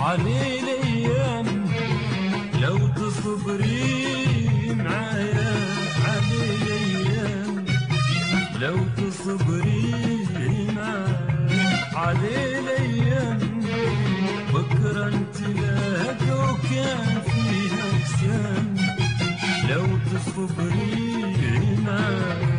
علي الايام لو تصبري معايا علي الايام لو تصبري معايا علي الايام بكره نتلاقى وكان فيها كسام لو تصبري معايا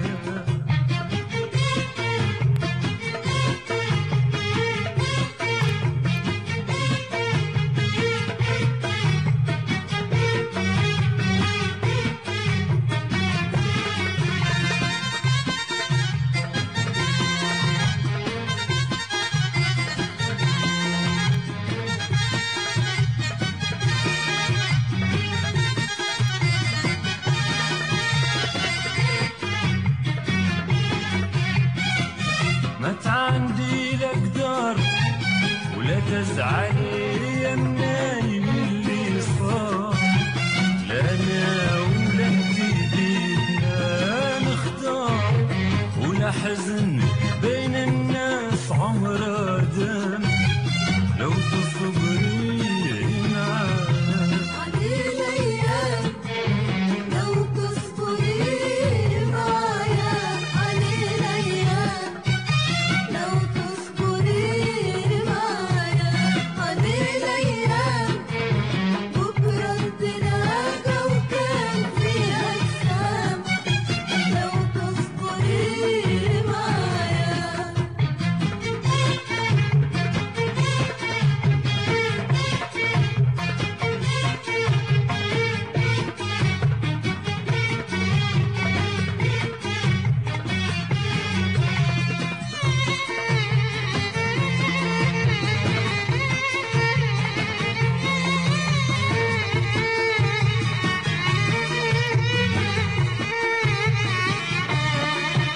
ما تعندي لك دار ولا تزعلي يا مناي من اللي صار لا انا ولا انت بيدنا نختار ولا حزن بين الناس عمره دام لو تصبري معانا علي الأيام لو تصبري معايا علي الأيام لو تصبري معايا علي الأيام بكرة نتلاقى وكان فيها أجسام لو تصبري معايا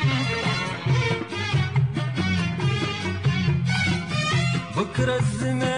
بكرة الزمان